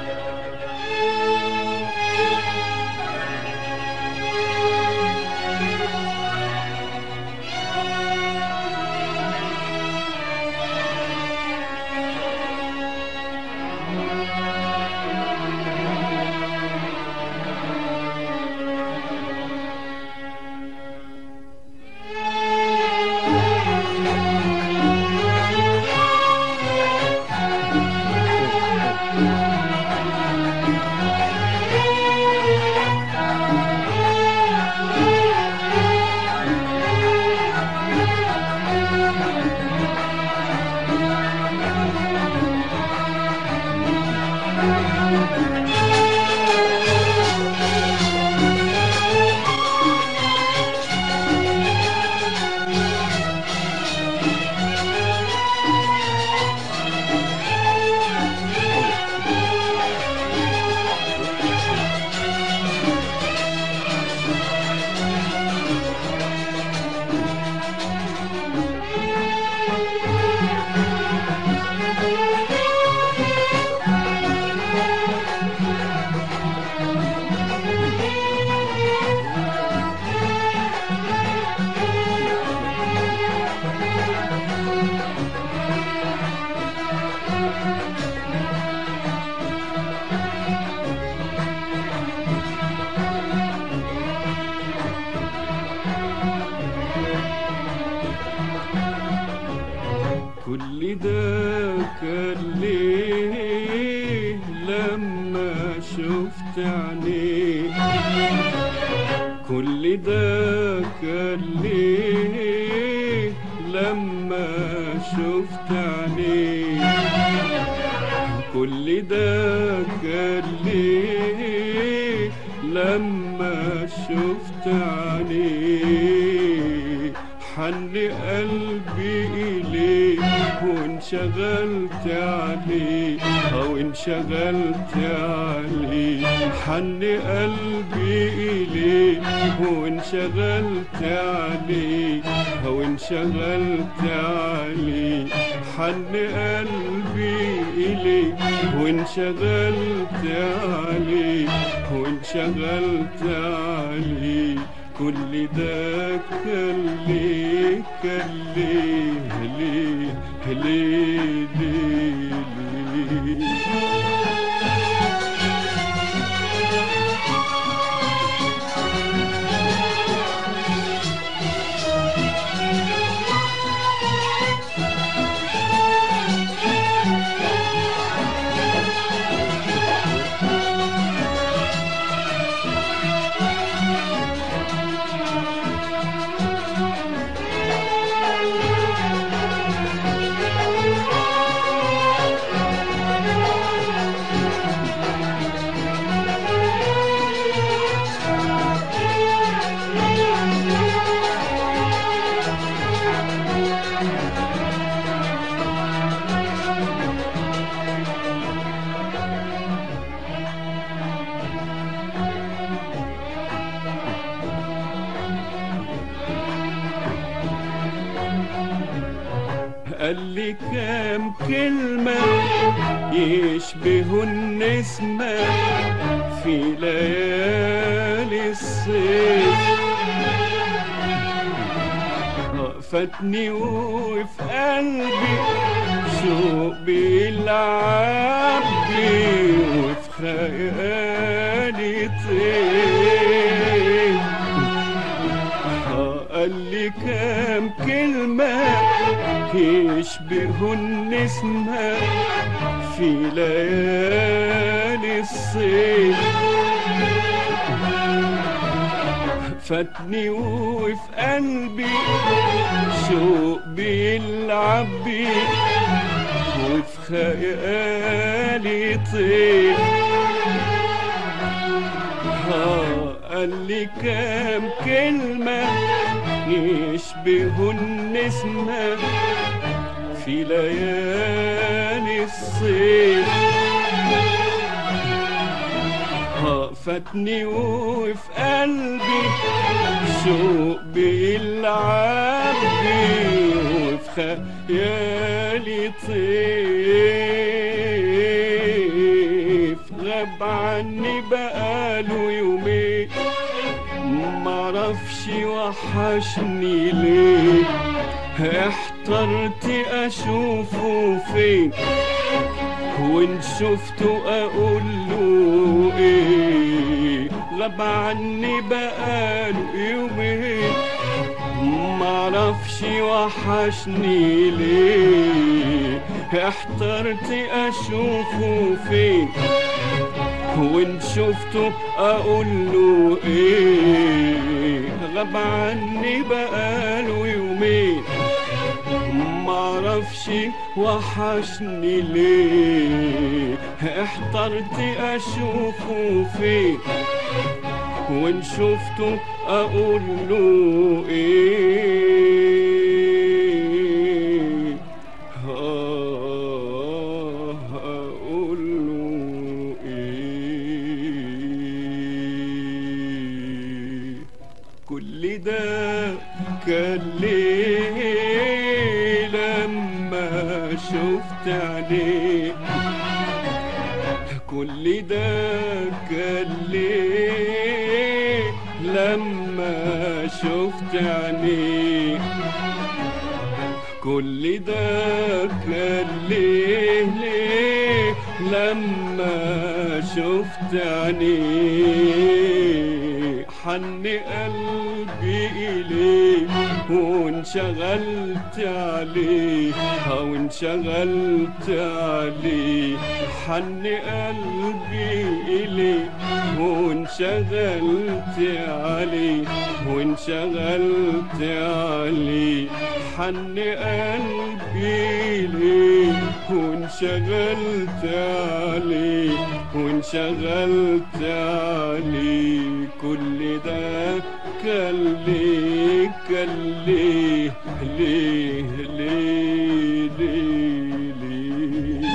كل ده كان ليه لما شفت عينيك كل ده كان ليه لما شفت عينيك كل ده كان ليه لما شفت عينيك حن قلبي إليك وانشغلت عليه أو انشغلت عليه حن قلبي إليك وانشغلت عليه أو انشغلت عليه حن قلبي إليك وانشغلت عليه وانشغلت عليه كل ده كان ليه كان ليه ليه ليه ليه ليه قال لي كام كلمة يشبهوا النسمة في ليالي الصيف فاتني وفي قلبي شوق بيلعب بي وفي خيالي طير قال لي كام كلمة يشبهوا النسمة في ليالي الصيف فاتني وفي قلبي شوق بيلعب بي وفي خيالي طير آه، قال لي كام كلمة يشبهوا النسمة في ليالي الصيف آه، فاتني وفي قلبي شوق بيلعب بي وفي خيالي طيف وحشني ليه احترت اشوفه فين وان شفته اقول له ايه غاب عني بقاله يومين معرفش وحشني ليه احترت اشوفه فين وان شفته اقول له ايه غاب عني بقاله يومين معرفش وحشني ليه احترت اشوفه فين وان شفته اقول له ايه آه اقول له ايه كل ده كان ليه لما شفت عليه كل ده كان ليه لما شفت عينيه كل ده كان ليه ليه لما شفت عينيه حن قلبي إليه وانشغلت عليه أو انشغلت عليه حن قلبي إليه وانشغلت عليه وانشغلت عليه حن قلبي ليه وانشغلت عليه وانشغلت عليه كل ده كان ليه كان ليه ليه ليه ليه ليه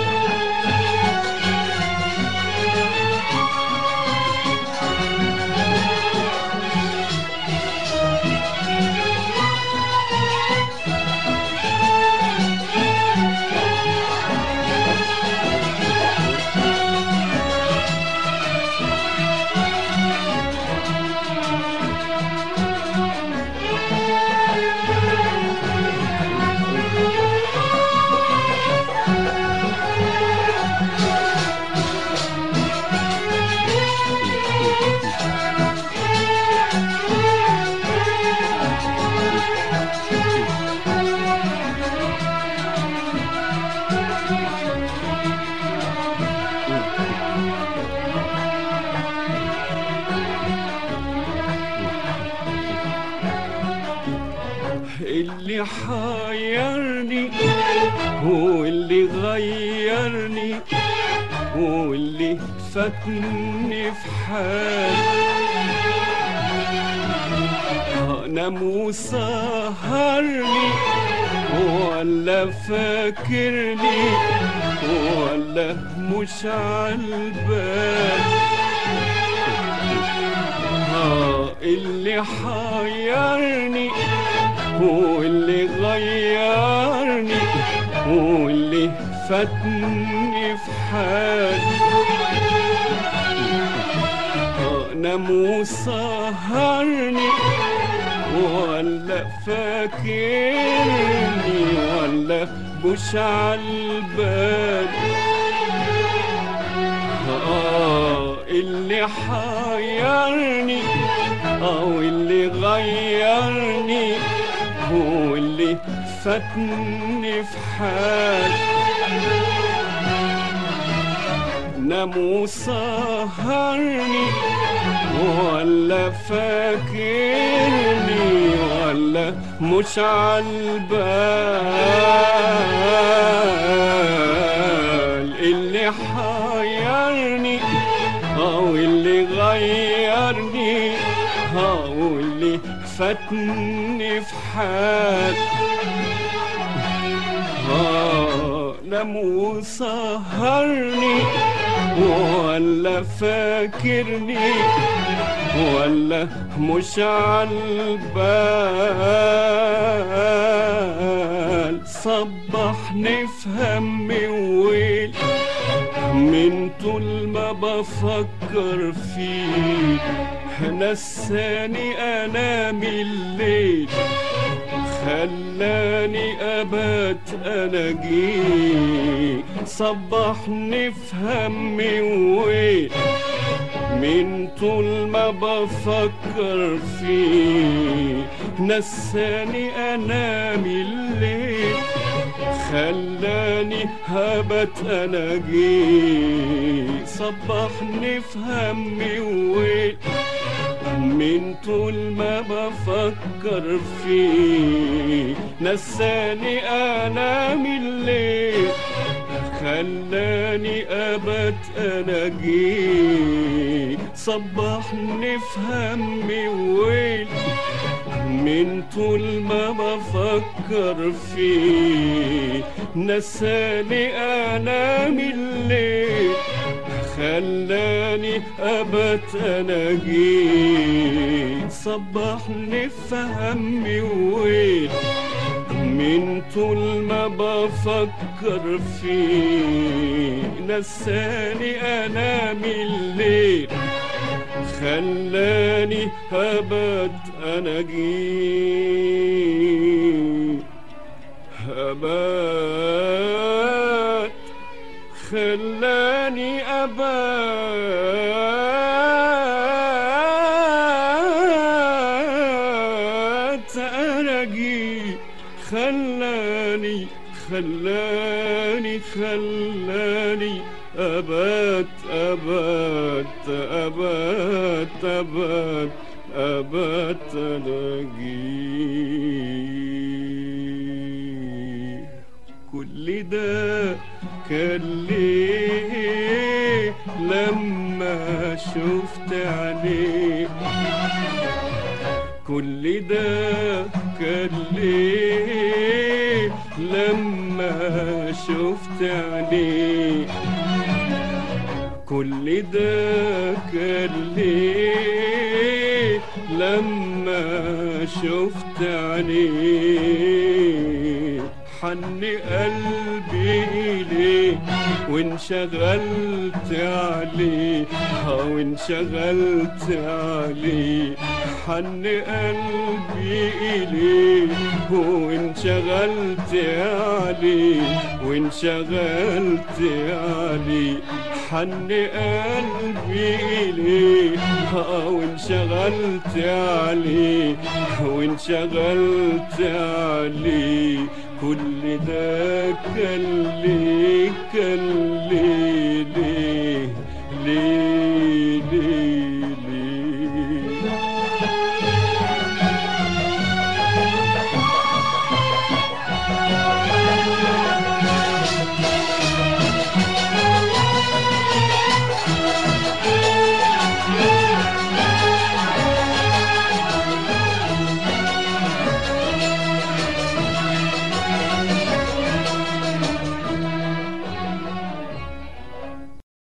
اللي حيرني هو اللي غيرني هو اللي فاتني في حال نام وسهرني ولا فاكرني ولا مش عالبال آه، اللي حيرني هو اللي غيرني هو اللي فاتني في حال آه، نام وسهرني ولا فاكرني ولا مش عالبال آه اللي حيرني أو اللي غيرني هو اللي فاتني في حال نام وسهرني ولا فاكرني ولا مش عالبال اللي حيرني او اللي غيرني او اللي فاتني في حال آه، نام وسهرني ولا فاكرني ولا مش عالبال صبحني في همي وويل من طول ما بفكر فيه نساني انام الليل خلاني ابات اناجي صبحني في همي وويل من طول ما بفكر فيه نساني انام الليل خلاني هبت اناجي صبحني في همي وويل من طول ما بفكر فيه نساني انام الليل خلاني ابت اناجي صبحني في همي وويل من طول ما بفكر فيه نساني انام الليل خلاني ابت اناجي صبحني في همي وويل من طول ما بفكر فيه نساني انام الليل خلاني هبت اناجي هبت خلاني أبات أناجي خلاني خلاني خلاني أبات أبات أبات أبات أبات أناجي كل ده كان ليه لما شفت عينيك كل ده كان ليه لما شفت عينيك كل ده كان ليه لما شفت عينيك حن قلبي إليه وانشغلت عليه ها وانشغلت عليه حن قلبي إليه وانشغلت عليه وانشغلت عليه حن قلبي إليه ها وانشغلت عليه وانشغلت عليه كل ده كان ليه كان ليه